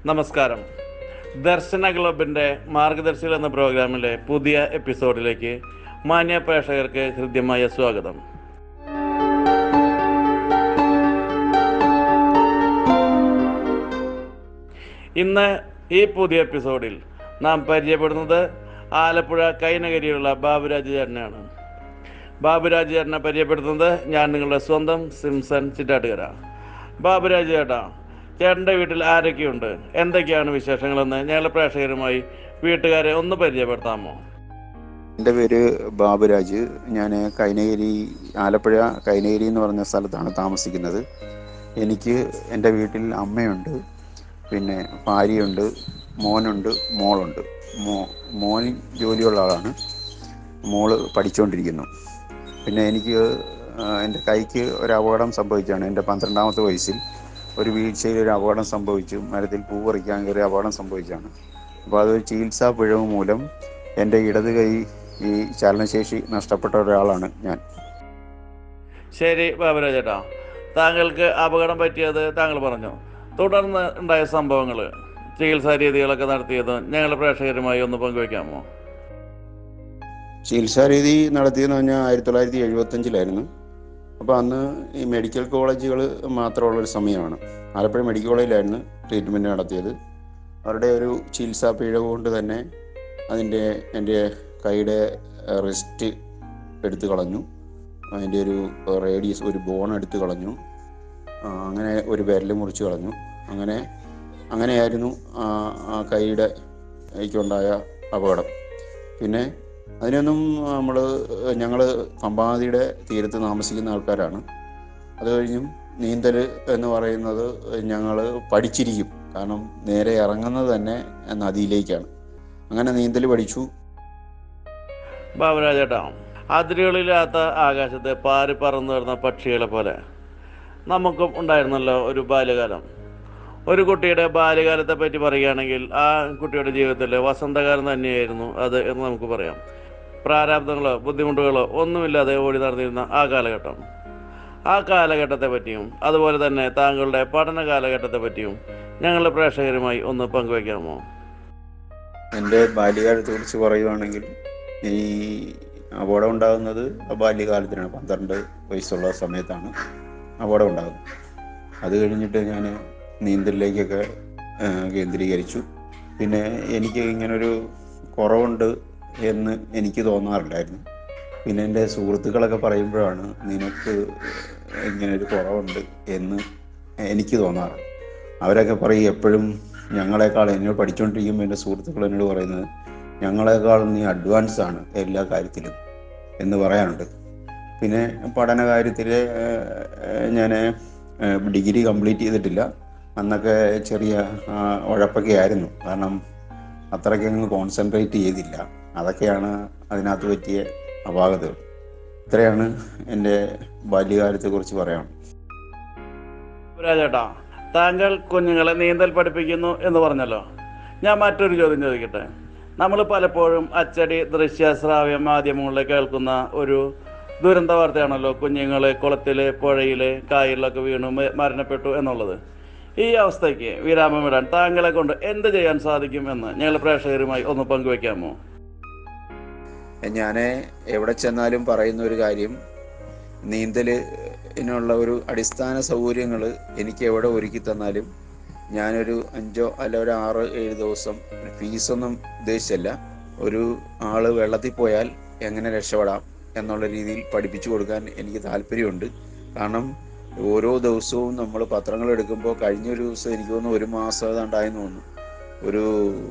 നമസ്കാരം ദർശന ക്ലബിൻ്റെ മാർഗദർശികൾ എന്ന പ്രോഗ്രാമിലെ പുതിയ എപ്പിസോഡിലേക്ക് മാന്യ പ്രേക്ഷകർക്ക് ഹൃദ്യമായ സ്വാഗതം ഇന്ന് ഈ പുതിയ എപ്പിസോഡിൽ നാം പരിചയപ്പെടുന്നത് ആലപ്പുഴ കൈനകരിയുള്ള ബാബുരാജ് ചേട്ടനെയാണ് ബാബുരാജ് ചേട്ടനെ പരിചയപ്പെടുത്തുന്നത് ഞാൻ നിങ്ങളുടെ സ്വന്തം സിംസൺ ചിറ്റാട്ടുകര ബാബുരാജ് ചേട്ടാ ചേട്ടൻ്റെ വീട്ടിൽ ആരൊക്കെയുണ്ട് എന്തൊക്കെയാണ് വിശേഷങ്ങളെന്ന് ഞങ്ങളുടെ പ്രേക്ഷകരുമായി വീട്ടുകാരെ ഒന്ന് പരിചയപ്പെടുത്താമോ എൻ്റെ പേര് ബാബുരാജ് ഞാൻ കൈനഗിരി ആലപ്പുഴ കൈനഗിരി എന്ന് പറഞ്ഞ സ്ഥലത്താണ് താമസിക്കുന്നത് എനിക്ക് എൻ്റെ വീട്ടിൽ അമ്മയുണ്ട് പിന്നെ ഭാര്യയുണ്ട് മോനുണ്ട് മോളുണ്ട് മോ മോൻ ജോലിയുള്ള ആളാണ് മോള് പഠിച്ചുകൊണ്ടിരിക്കുന്നു പിന്നെ എനിക്ക് ആ, എൻ്റെ കൈക്ക് ഒരു അപകടം സംഭവിച്ചാണ് എൻ്റെ പന്ത്രണ്ടാമത്തെ വയസ്സിൽ ഒരു വീഴ്ചയിൽ ഒരു അപകടം സംഭവിച്ചു മരത്തിൽ പൂ പറിക്കാൻ കയറി അപകടം സംഭവിച്ചാണ് അപ്പോൾ അതൊരു ചികിത്സാ പിഴവ് മൂലം എൻ്റെ ഇടത് കൈ ഈ ചലനശേഷി നഷ്ടപ്പെട്ട ഒരാളാണ് ഞാൻ ശരി ബാബുരാജ് ചേട്ടാ താങ്കൾക്ക് അപകടം പറ്റിയത് താങ്കൾ പറഞ്ഞു തുടർന്ന് ഉണ്ടായ സംഭവങ്ങൾ ചികിത്സാ രീതികളൊക്കെ നടത്തിയത് ഞങ്ങളുടെ പ്രേക്ഷകരുമായി ഒന്ന് പങ്കുവയ്ക്കാമോ ചികിത്സാ രീതി നടത്തിയെന്ന് പറഞ്ഞാൽ ആയിരത്തി തൊള്ളായിരത്തി എഴുപത്തഞ്ചിലായിരുന്നു അപ്പോൾ അന്ന് ഈ മെഡിക്കൽ കോളേജുകൾ മാത്രമുള്ളൊരു സമയമാണ് ആലപ്പുഴ മെഡിക്കൽ കോളേജിലായിരുന്നു ട്രീറ്റ്മെൻറ്റ് നടത്തിയത് അവരുടെ ഒരു ചികിത്സാ പിഴവ് കൊണ്ട് തന്നെ അതിൻ്റെ എൻ്റെ കൈയുടെ റിസ്റ്റ് എടുത്തു കളഞ്ഞു അതിൻ്റെ ഒരു റേഡിയസ് ഒരു ബോൺ എടുത്തു കളഞ്ഞു ആ, അങ്ങനെ ഒരു വിരൽ മുറിച്ച് കളഞ്ഞു അങ്ങനെ അങ്ങനെയായിരുന്നു ആ ആ കൈയുടെ എനിക്കുണ്ടായ അപകടം പിന്നെ അതിനൊന്നും നമ്മൾ ഞങ്ങൾ പമ്പാനദിയുടെ തീരത്ത് താമസിക്കുന്ന ആൾക്കാരാണ് അത് കഴിഞ്ഞും നീന്തൽ എന്ന് പറയുന്നത് ഞങ്ങൾ പഠിച്ചിരിക്കും കാരണം നേരെ ഇറങ്ങുന്നത് തന്നെ നദിയിലേക്കാണ് അങ്ങനെ നീന്തൽ പഠിച്ചു ബാബുരാജ് ചേട്ടാ അതിരുകളില്ലാത്ത ആകാശത്തെ പാറി പറന്നു വരുന്ന പക്ഷികളെ പോലെ നമുക്കും ഉണ്ടായിരുന്നല്ലോ ഒരു ബാല്യകാലം ഒരു കുട്ടിയുടെ ബാല്യകാലത്തെ പറ്റി പറയുകയാണെങ്കിൽ ആ കുട്ടിയുടെ ജീവിതത്തിൽ വസന്തകാലം തന്നെയായിരുന്നു അത് എന്ന് നമുക്ക് പറയാം പ്രാരാബ്ദങ്ങളോ ബുദ്ധിമുട്ടുകളോ ഒന്നുമില്ലാതെ ഓടി നടന്നിരുന്ന ആ കാലഘട്ടം ആ കാലഘട്ടത്തെ പറ്റിയും അതുപോലെ തന്നെ താങ്കളുടെ പഠന കാലഘട്ടത്തെ പറ്റിയും ഞങ്ങളുടെ പ്രേക്ഷകരുമായി ഒന്ന് പങ്കുവയ്ക്കാമോ എൻ്റെ ബാല്യകാലത്തെ കുറിച്ച് പറയുവാണെങ്കിൽ ഈ അപകടം ഉണ്ടാകുന്നത് ആ ബാല്യകാലത്തിനാണ് പന്ത്രണ്ട് വയസ്സുള്ള സമയത്താണ് അപകടം ഉണ്ടാകുന്നത് അത് കഴിഞ്ഞിട്ട് ഞാൻ നീന്തലിലേക്കൊക്കെ ആ, കേന്ദ്രീകരിച്ചു പിന്നെ എനിക്ക് ഇങ്ങനൊരു കുറവുണ്ട് എന്ന് എനിക്ക് തോന്നാറില്ലായിരുന്നു പിന്നെ എൻ്റെ സുഹൃത്തുക്കളൊക്കെ പറയുമ്പോഴാണ് നിനക്ക് ഇങ്ങനൊരു കുറവുണ്ട് എന്ന് എനിക്ക് തോന്നാറ് അവരൊക്കെ പറയും എപ്പോഴും ഞങ്ങളെക്കാൾ എന്നോട് പഠിച്ചുകൊണ്ടിരിക്കുമ്പോൾ എൻ്റെ സുഹൃത്തുക്കൾ എന്നോട് പറയുന്നത് ഞങ്ങളെക്കാൾ നീ അഡ്വാൻസ് ആണ് എല്ലാ കാര്യത്തിലും എന്ന് പറയാറുണ്ട് പിന്നെ പഠന കാര്യത്തിൽ ഞാൻ ഡിഗ്രി കംപ്ലീറ്റ് ചെയ്തിട്ടില്ല അന്നൊക്കെ ചെറിയ ആ, ഉഴപ്പൊക്കെ ആയിരുന്നു കാരണം അത്രയ്ക്കങ്ങ് കോൺസെൻട്രേറ്റ് ചെയ്തില്ല അതൊക്കെയാണ് അതിനകത്ത് പറ്റിയ അപാകതകൾ ഇത്രയാണ് എൻ്റെ ബാല്യകാലത്തെക്കുറിച്ച് പറയാൻ രാജേട്ടാ താങ്കൾ കുഞ്ഞുങ്ങളെ നീന്തൽ പഠിപ്പിക്കുന്നു എന്ന് പറഞ്ഞല്ലോ ഞാൻ മറ്റൊരു ചോദ്യം ചോദിക്കട്ടെ നമ്മൾ പലപ്പോഴും അച്ചടി ദൃശ്യ ശ്രാവ്യ മാധ്യമങ്ങളിൽ കേൾക്കുന്ന ഒരു ദുരന്ത വാർത്തയാണല്ലോ കുഞ്ഞുങ്ങൾ കുളത്തിൽ പുഴയിൽ കായലിലൊക്കെ വീണു മ- മരണപ്പെട്ടു എന്നുള്ളത് ഈ അവസ്ഥയ്ക്ക് വിരാമം ഇടാൻ താങ്കളെ കൊണ്ട് എന്ത് ചെയ്യാൻ സാധിക്കും എന്ന് ഞങ്ങൾ പ്രേക്ഷകരുമായി ഒന്ന് പങ്കുവയ്ക്കാമോ ഞാൻ എവിടെ ചെന്നാലും പറയുന്ന ഒരു കാര്യം നീന്തലിനുള്ള ഒരു അടിസ്ഥാന സൗകര്യങ്ങൾ എനിക്ക് എവിടെ ഒരുക്കി തന്നാലും ഞാനൊരു അഞ്ചോ അല്ല ഒരു ആറ് ഏഴ് ദിവസം ഫീസൊന്നും ഉദ്ദേശിച്ചല്ല ഒരു ആള് വെള്ളത്തിൽ പോയാൽ എങ്ങനെ രക്ഷപ്പെടാം എന്നുള്ള രീതിയിൽ പഠിപ്പിച്ചു കൊടുക്കാൻ എനിക്ക് താല്പര്യമുണ്ട് കാരണം ഓരോ ദിവസവും നമ്മൾ പത്രങ്ങൾ എടുക്കുമ്പോൾ കഴിഞ്ഞൊരു ദിവസം എനിക്ക് തോന്നുന്നു ഒരു മാസം ഏതാണ്ടായെന്ന് തോന്നുന്നു ഒരു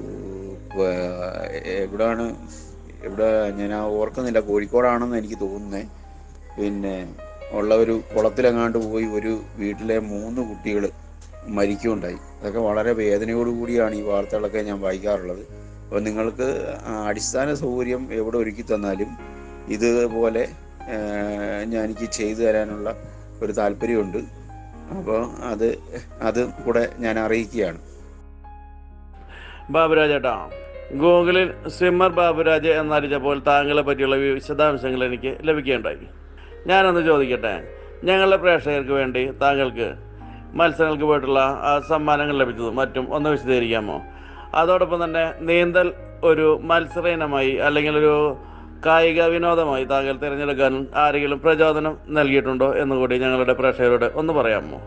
ഏർ, എവിടാണ് ഇവിടെ ഞാൻ ആ ഓർക്കുന്നില്ല കോഴിക്കോടാണെന്ന് എനിക്ക് തോന്നുന്നത് പിന്നെ ഉള്ള ഒരു കുളത്തിലെങ്ങാണ്ട് പോയി ഒരു വീട്ടിലെ മൂന്ന് കുട്ടികൾ മരിക്കുകയുണ്ടായി അതൊക്കെ വളരെ വേദനയോട് കൂടിയാണ് ഈ വാർത്തകളൊക്കെ ഞാൻ വായിക്കാറുള്ളത് അപ്പോൾ നിങ്ങൾക്ക് ആ അടിസ്ഥാന സൗകര്യം എവിടെ ഒരുക്കി തന്നാലും ഇതുപോലെ ഏർ, ഞാൻ എനിക്ക് ചെയ്തു തരാനുള്ള ഒരു താല്പര്യമുണ്ട് അപ്പോൾ അത് അത് കൂടെ ഞാൻ അറിയിക്കുകയാണ് ബാബുരാജ് ഏട്ടാ ഗൂഗിളിൽ സ്വിമ്മർ ബാബുരാജ് എന്നറിയിച്ചപ്പോൾ താങ്കളെ പറ്റിയുള്ള വിശദാംശങ്ങൾ എനിക്ക് ലഭിക്കുകയുണ്ടായി ഞാനൊന്ന് ചോദിക്കട്ടെ ഞങ്ങളുടെ പ്രേക്ഷകർക്ക് വേണ്ടി താങ്കൾക്ക് മത്സരങ്ങൾക്ക് പോയിട്ടുള്ള ആ സമ്മാനങ്ങൾ ലഭിച്ചതും മറ്റും ഒന്ന് വിശദീകരിക്കാമോ അതോടൊപ്പം തന്നെ നീന്തൽ ഒരു മത്സര ഇനമായി അല്ലെങ്കിൽ ഒരു കായിക വിനോദമായി താങ്കൾ തിരഞ്ഞെടുക്കാൻ ആരെങ്കിലും പ്രചോദനം നൽകിയിട്ടുണ്ടോ എന്നുകൂടി ഞങ്ങളുടെ പ്രേക്ഷകരോട് ഒന്ന് പറയാമോ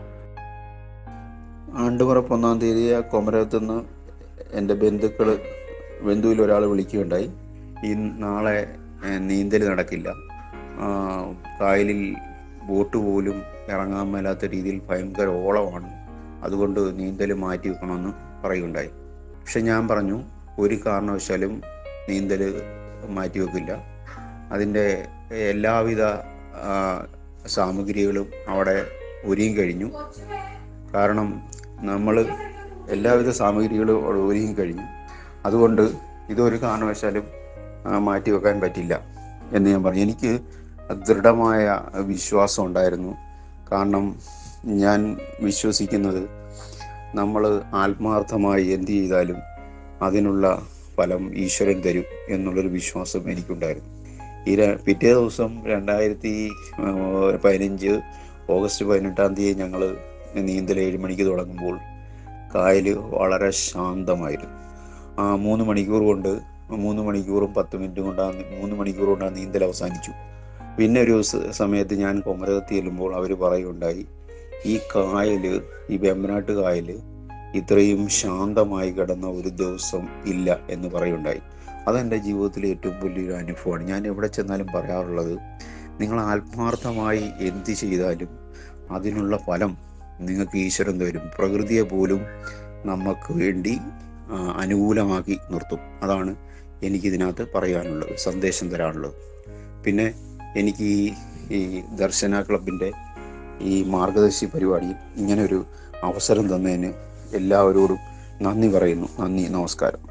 ആണ്ടുമുറപ്പ് ഒന്നാം തീയതി ആ കൊമരകത്ത് നിന്ന് എൻ്റെ ബന്ധുക്കൾ ബന്ധുവിൽ ഒരാൾ വിളിക്കുകയുണ്ടായി ഈ നാളെ നീന്തൽ നടക്കില്ല ആ, കായലിൽ ബോട്ട് പോലും ഇറങ്ങാൻ മേലാത്ത രീതിയിൽ ഭയങ്കര ഓളമാണ് അതുകൊണ്ട് നീന്തൽ മാറ്റി വെക്കണമെന്ന് പറയുകയുണ്ടായി പക്ഷെ ഞാൻ പറഞ്ഞു ഒരു കാരണവശാലും നീന്തൽ മാറ്റി വെക്കില്ല അതിൻ്റെ എല്ലാവിധ ആ, സാമഗ്രികളും അവിടെ ഒരുങ്ങി കഴിഞ്ഞു കാരണം നമ്മൾ എല്ലാവിധ സാമഗ്രികളും അവിടെ ഒരുങ്ങി കഴിഞ്ഞു അതുകൊണ്ട് ഇതൊരു കാരണവശാലും ആ, മാറ്റി വെക്കാൻ പറ്റില്ല എന്ന് ഞാൻ പറഞ്ഞു എനിക്ക് ദൃഢമായ വിശ്വാസം ഉണ്ടായിരുന്നു കാരണം ഞാൻ വിശ്വസിക്കുന്നത് നമ്മൾ ആത്മാർത്ഥമായി എന്ത് ചെയ്താലും അതിനുള്ള ഫലം ഈശ്വരൻ തരും എന്നുള്ളൊരു വിശ്വാസം എനിക്കുണ്ടായിരുന്നു ഈ ര- പിറ്റേ ദിവസം രണ്ടായിരത്തി പതിനഞ്ച് ഓഗസ്റ്റ് പതിനെട്ടാം തീയതി ഞങ്ങൾ നീന്തൽ ഏഴ് മണിക്ക് തുടങ്ങുമ്പോൾ കായൽ വളരെ ശാന്തമായിരുന്നു ആ മൂന്ന് മണിക്കൂർ കൊണ്ട് മൂന്ന് മണിക്കൂറും പത്ത് മിനിറ്റും കൊണ്ട് ആ നി- മൂന്ന് മണിക്കൂർ കൊണ്ട് ആ നീന്തൽ അവസാനിച്ചു പിന്നെ ഒരു സ- സമയത്ത് ഞാൻ കൊമരകത്ത് ചെല്ലുമ്പോൾ അവർ പറയുണ്ടായി ഈ കായൽ ഈ വെമ്പനാട്ട് കായൽ ഇത്രയും ശാന്തമായി കിടന്ന ഒരു ദിവസം ഇല്ല എന്ന് പറയുണ്ടായി അതെൻ്റെ ജീവിതത്തിലെ ഏറ്റവും വലിയൊരു അനുഭവമാണ് ഞാൻ എവിടെ ചെന്നാലും പറയാറുള്ളത് നിങ്ങൾ ആത്മാർത്ഥമായി എന്ത് ചെയ്താലും അതിനുള്ള ഫലം നിങ്ങൾക്ക് ഈശ്വരൻ തരും പ്രകൃതിയെ പോലും നമുക്ക് വേണ്ടി ആ, അനുകൂലമാക്കി നിർത്തും അതാണ് എനിക്കിതിനകത്ത് പറയാനുള്ളത് സന്ദേശം തരാനുള്ളത് പിന്നെ എനിക്ക് ഈ ഈ ദർശന ക്ലബിൻ്റെ ഈ മാർഗദർശി പരിപാടിയിൽ ഇങ്ങനെ ഒരു അവസരം തന്നതിന് എല്ലാവരോടും നന്ദി പറയുന്നു നന്ദി നമസ്കാരം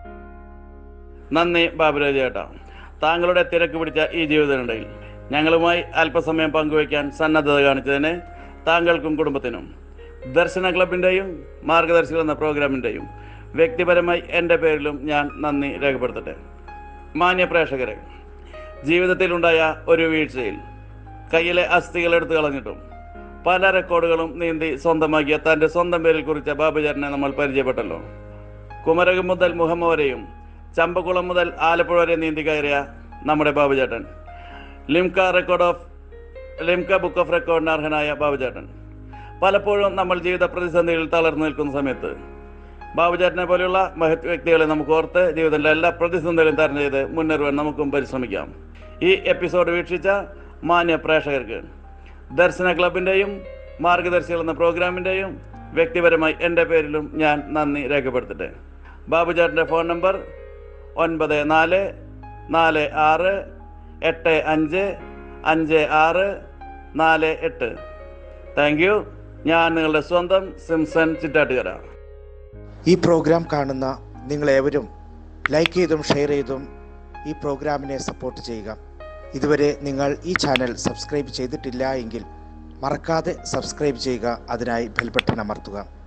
നന്ദി ബാബുരാജ് ചേട്ടാ താങ്കളുടെ തിരക്ക് പിടിച്ച ഈ ജീവിതത്തിനിടയിൽ ഞങ്ങളുമായി അല്പസമയം പങ്കുവയ്ക്കാൻ സന്നദ്ധത കാണിച്ചതിന് താങ്കൾക്കും കുടുംബത്തിനും ദർശന ക്ലബിൻ്റെയും മാർഗദർശികൾ എന്ന പ്രോഗ്രാമിൻ്റെയും വ്യക്തിപരമായി എൻ്റെ പേരിലും ഞാൻ നന്ദി രേഖപ്പെടുത്തട്ടെ മാന്യ പ്രേക്ഷകരെ ജീവിതത്തിലുണ്ടായ ഒരു വീഴ്ചയിൽ കയ്യിലെ അസ്ഥികൾ എടുത്തു കളഞ്ഞിട്ടും പല റെക്കോർഡുകളും നീന്തി സ്വന്തമാക്കിയ തൻ്റെ സ്വന്തം പേരിൽ കുറിച്ച ബാബുചാരനെ നമ്മൾ പരിചയപ്പെട്ടല്ലോ കുമരകം മുതൽ മുഹമ്മ വരെയും ചമ്പക്കുളം മുതൽ ആലപ്പുഴ വരെ നീന്തി കയറിയ നമ്മുടെ ബാബുചേട്ടൻ Limca record of Limca book of റെക്കോർഡിന് അർഹനായ ബാബുചേട്ടൻ പലപ്പോഴും നമ്മൾ ജീവിത പ്രതിസന്ധികളിൽ തളർന്നു നിൽക്കുന്ന സമയത്ത് ബാബുചേട്ടനെ പോലെയുള്ള മഹത് വ്യക്തികളെ നമുക്ക് ഓർത്ത് ജീവിതത്തിലെ എല്ലാ പ്രതിസന്ധികളും തരണം ചെയ്ത് മുന്നേറുവാൻ നമുക്കും പരിശ്രമിക്കാം ഈ എപ്പിസോഡ് വീക്ഷിച്ച മാന്യ പ്രേക്ഷകർക്ക് ദർശന ക്ലബിൻ്റെയും മാർഗദർശികൾ എന്ന പ്രോഗ്രാമിൻ്റെയും വ്യക്തിപരമായി എൻ്റെ പേരിലും ഞാൻ നന്ദി രേഖപ്പെടുത്തട്ടെ ബാബുചേട്ടൻ്റെ ഫോൺ നമ്പർ ഒൻപത് നാല് നാല് ആറ് എട്ട് അഞ്ച് അഞ്ച് ആറ് നാല് എട്ട് താങ്ക് യു ഞാൻ നിങ്ങളുടെ സ്വന്തം സിംസൺ ചിറ്റാട്ടുകര ഈ പ്രോഗ്രാം കാണുന്ന നിങ്ങളേവരും ലൈക്ക് ചെയ്തും ഷെയർ ചെയ്തും ഈ പ്രോഗ്രാമിനെ സപ്പോർട്ട് ചെയ്യുക ഇതുവരെ നിങ്ങൾ ഈ ചാനൽ സബ്സ്ക്രൈബ് ചെയ്തിട്ടില്ല എങ്കിൽ മറക്കാതെ സബ്സ്ക്രൈബ് ചെയ്യുക അതിനായി ബെൽ ബട്ടൺ അമർത്തുക